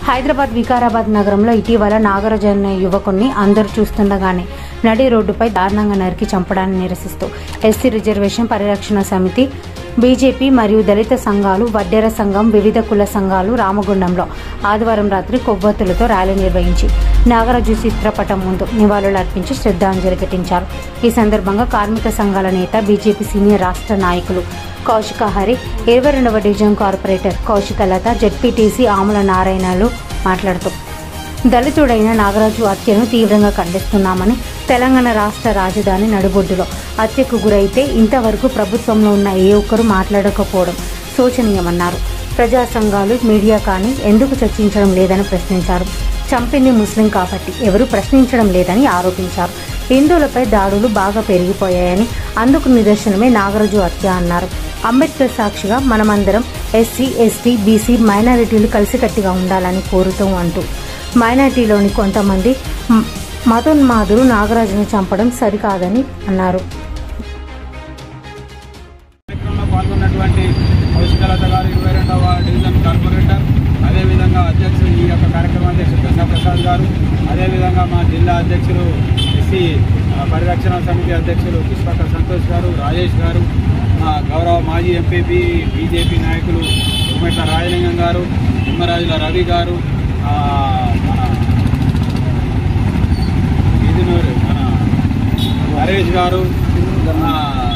హైదరాబాద్ వికారాబాద్ నగరంలో ఇటీవల నాగరాజు అనే యువకుణ్ణి అందరూ చూస్తుండగానే నడి రోడ్డుపై దారుణంగా నరికి చంపడాన్ని నిరసిస్తూ ఎస్సీ రిజర్వేషన్ పరిరక్షణ సమితి బీజేపీ మరియు దళిత సంఘాలు వడ్డెర సంఘం వివిధ కుల సంఘాలు రామగుండంలో ఆదివారం రాత్రి కొవ్వొత్తులతో ర్యాలీ నిర్వహించి నాగరాజు చిత్రపటం ముందు నివాళులు అర్పించి శ్రద్ధాంజలి ఘటించారు ఈ సందర్భంగా కార్మిక సంఘాల నేత బీజేపీ సీనియర్ రాష్ట్ర నాయకులు కౌశిక హరి ఇరవై రెండవ division corporator Kaushika Latha ZPTC Amula నారాయణలు మాట్లాడుతూ దళితుడైన నాగరాజు హత్యను తీవ్రంగా ఖండిస్తున్నామని తెలంగాణ రాష్ట్ర రాజధాని నడిబొడ్డులో హత్యకు గురైతే ఇంతవరకు ప్రభుత్వంలో ఉన్న ఏ ఒక్కరూ మాట్లాడకపోవడం శోచనీయమన్నారు ప్రజా సంఘాలు మీడియా కానీ ఎందుకు చర్చించడం లేదని ప్రశ్నించారు చంపింది ముస్లిం కాబట్టి ఎవరూ ప్రశ్నించడం లేదని ఆరోపించారు హిందువులపై దాడులు బాగా పెరిగిపోయాయని అందుకు నిదర్శనమే నాగరాజు హత్య అన్నారు అంబేద్కర్ సాక్షిగా మనమందరం ఎస్సీ ఎస్టీ బీసీ మైనారిటీలు కలిసికట్టుగా ఉండాలని కోరుతూ అంటూ మైనారిటీలోని కొంతమంది మ- మతోన్మాదులు నాగరాజును చంపడం సరికాదని అన్నారు కార్యక్రమంలో పాల్గొన్నటువంటి కౌశికలత గారు ఇరవై రెండవ డివిజన్ కార్పొరేటర్ అదేవిధంగా అధ్యక్షులు ఈ యొక్క కార్యక్రమ అధ్యక్షులు కృష్ణప్రసాద్ గారు అదేవిధంగా మా జిల్లా అధ్యక్షులు ఎస్సీ ఆ, పరిరక్షణ సమితి అధ్యక్షులు పుష్పక సంతోష్ గారు రాజేష్ గారు మా గౌరవ మాజీ ఎంపీపీ బీజేపీ నాయకులు ఉమెట్ల రాజలింగం గారు నిమ్మరాజుల రవి గారు ఆ, మన ఈదినూరు మన నరేష్ గారు ఆ,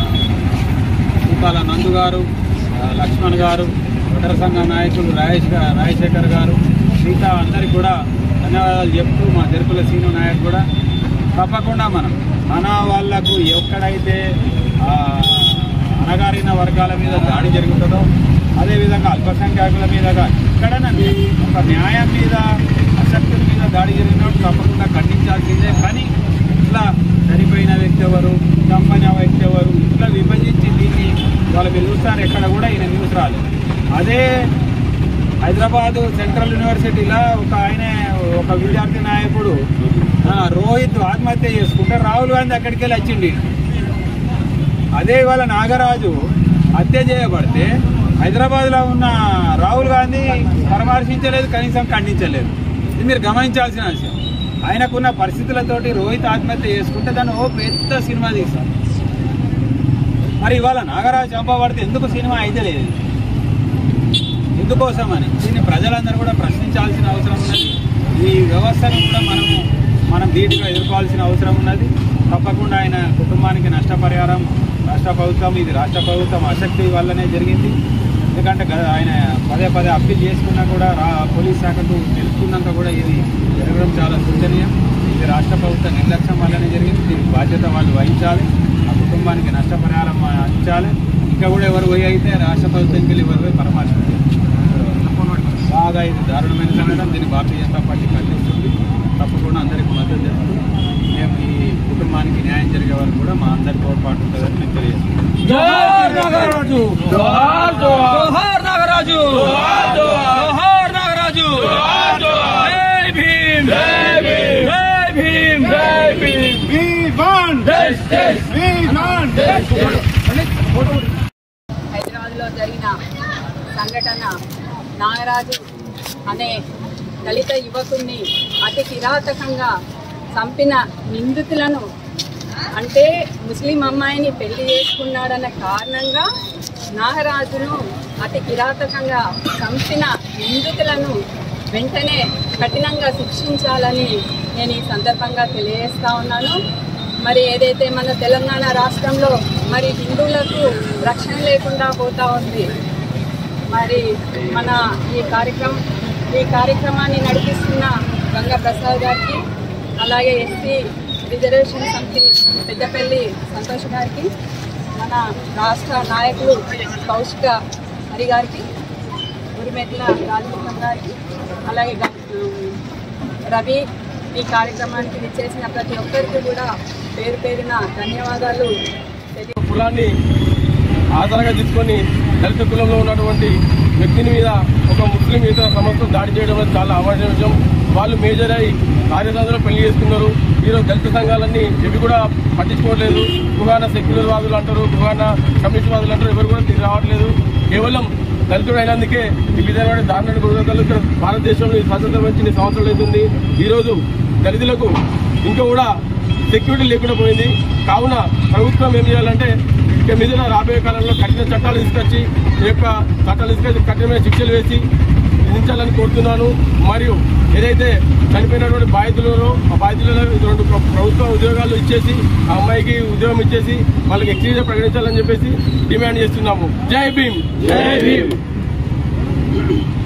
సూతాల నందు గారు ఆ, లక్ష్మణ్ గారు ఒటర సంఘం నాయకులు రాజేష్ గా- రాజశేఖర్ గారు మిగతా అందరికి కూడా ధన్యవాదాలు చెప్తూ మా జరుపుల సీను నాయక్ కూడా తప్పకుండా మనం మన వాళ్లకు ఎక్కడైతే ఆ, అణగారిన వర్గాల మీద దాడి జరుగుతుందో అదేవిధంగా అల్పసంఖ్యాకుల మీద గా- ఎక్కడైనా ఒక న్యాయం మీద అసక్తుల మీద దాడి జరిగినప్పుడు తప్పకుండా ఖండించాల్సిందే కానీ ఇట్లా చనిపోయిన వ్యక్తి ఎవరు చంపని వ్యక్తి ఎవరు ఇట్లా విభజించి దీన్ని వాళ్ళు మీరు చూస్తారు ఎక్కడ కూడా ఈయన న్యూస్ రాలేదు అదే హైదరాబాద్ సెంట్రల్ యూనివర్సిటీలో ఒక ఆయన ఒక విద్యార్థి నాయకుడు ఆ, రోహిత్ ఆత్మహత్య చేసుకుంటే రాహుల్ గాంధీ అక్కడికి వెళ్ళి వచ్చిండి అదే ఇవాళ నాగరాజు హత్య చేయబడితే హైదరాబాద్లో ఉన్న రాహుల్ గాంధీ పరామర్శించలేదు కనీసం ఖండించలేదు ఇది మీరు గమనించాల్సిన విషయం ఆయనకున్న పరిస్థితులతోటి రోహిత్ ఆత్మహత్య చేసుకుంటే దాన్ని ఓ పెద్ద సినిమా తీశారు మరి ఇవాళ నాగరాజు చంపబడితే ఎందుకు సినిమా అయితే లేదు ఎందుకోసమని దీన్ని ప్రజలందరూ కూడా ప్రశ్నించాల్సిన అవసరం ఉన్నది ఈ వ్యవస్థను కూడా మనము మనం ధీటుగా ఎదుర్కోవాల్సిన అవసరం ఉన్నది తప్పకుండా ఆయన కుటుంబానికి నష్టపరిహారం రాష్ట్ర ప్రభుత్వం ఇది రాష్ట్ర ప్రభుత్వం ఆసక్తి వల్లనే జరిగింది ఎందుకంటే గ- ఆయన పదే పదే అప్పీల్ చేసుకున్నా కూడా రా పోలీస్ శాఖకు తెలుసుకున్నాక కూడా ఇది జరగడం చాలా శోచనీయం ఇది రాష్ట్ర ప్రభుత్వ నిర్లక్ష్యం వల్లనే జరిగింది దీనికి బాధ్యత వాళ్ళు వహించాలి ఆ కుటుంబానికి నష్టపరిహారం అందించాలి ఇంకా కూడా ఎవరు పోయి అయితే రాష్ట్ర ప్రభుత్వంకి వెళ్ళి ఎవరు పోయి పరామర్శించాలి బాగా ఇది దారుణమైన సంఘటన దీన్ని భారతీయ జనతా పార్టీ ఖండిస్తుంది తప్పకుండా అందరికీ మద్దతు చేస్తుంది మేము ఈ కుటుంబానికి న్యాయం జరిగే వరకు కూడా మా అందరి తోడ్పాటు ఉంటుందని మేము తెలియజేస్తున్నాం జోహార్ నాగరాజు జోహార్ జోహార్ నాగరాజు జోహార్ జోహార్ నాగరాజు జై భీమ్ జై భీమ్ జై భీమ్ జై భీమ్ వి వాంట్ దేశ్ దేశ్ వి వాంట్ దేశ్ హైదరాబాద్లో జరిగిన సంఘటన నాగరాజు అనే దళిత యువకుణ్ణి అతి కిరాతకంగా చంపిన నిందితులను అంటే ముస్లిం అమ్మాయిని పెళ్లి చేసుకున్నాడన్న కారణంగా నాగరాజును అతి కిరాతకంగా చంపిన నిందితులను వెంటనే కఠినంగా శిక్షించాలని నేను ఈ సందర్భంగా తెలియజేస్తా ఉన్నాను మరి ఏదైతే మన తెలంగాణ రాష్ట్రంలో మరి హిందువులకు రక్షణ లేకుండా పోతా ఉంది మరి మన ఈ కార్యక్రమం ఈ కార్యక్రమాన్ని నడిపిస్తున్న గంగా ప్రసాద్ గారికి అలాగే ఎస్సీ రిజర్వేషన్ సమితి పెద్దపల్లి సంతోష్ గారికి మన రాష్ట్ర నాయకులు కౌశిక హరి గారికి ఉరిమెట్ల రాజలింగం గారికి అలాగే గ- రవి ఈ కార్యక్రమానికి విచ్చేసిన ప్రతి ఒక్కరికి కూడా పేరు పేరున ధన్యవాదాలు తెలియ కులాన్ని ఆధారంగా తీసుకొని దళిత కులంలో ఉన్నటువంటి వ్యక్తిని మీద ఒక ముస్లిం ఇతర సంస్థలు దాడి చేయడం అనేది చాలా అవాంఛనీయ విషయం వాళ్ళు మేజర్ అయి కార్యదర్శులు పెళ్లి చేసుకున్నారు ఈరోజు దళిత సంఘాలన్నీ ఇవి కూడా పట్టించుకోవట్లేదు కుహాన సెక్యులర్ వాదులు అంటారు కుహాన కమ్యూనిస్ట్ వాదులు అంటారు ఎవరు కూడా తిరిగి రావట్లేదు కేవలం దళితుడు అయినందుకే ఈ విధమైన దారుణాన్ని గురగలు ఇక్కడ భారతదేశంలో ఈ స్వాతంత్రం వచ్చి ఇన్ని సంవత్సరాలు అవుతుంది ఈరోజు దళితులకు ఇంకా కూడా సెక్యూరిటీ లేకుండా పోయింది కావున ప్రభుత్వం ఏం చేయాలంటే ఇక మీద రాబోయే కాలంలో కఠిన చట్టాలు తీసుకొచ్చి ఈ యొక్క చట్టాలు తీసుకొచ్చి కఠినమైన శిక్షలు వేసి విధించాలని కోరుతున్నాను మరియు ఏదైతే చనిపోయినటువంటి బాధితులను ఆ బాధితులలో రెండు ప్ర- ప్రభుత్వ ఉద్యోగాలు ఇచ్చేసి ఆ అమ్మాయికి ఉద్యోగం ఇచ్చేసి వాళ్ళకి ఎక్స్చేంజ్ ప్రకటించాలని చెప్పేసి డిమాండ్ చేస్తున్నాము జై భీమ్ జై భీమ్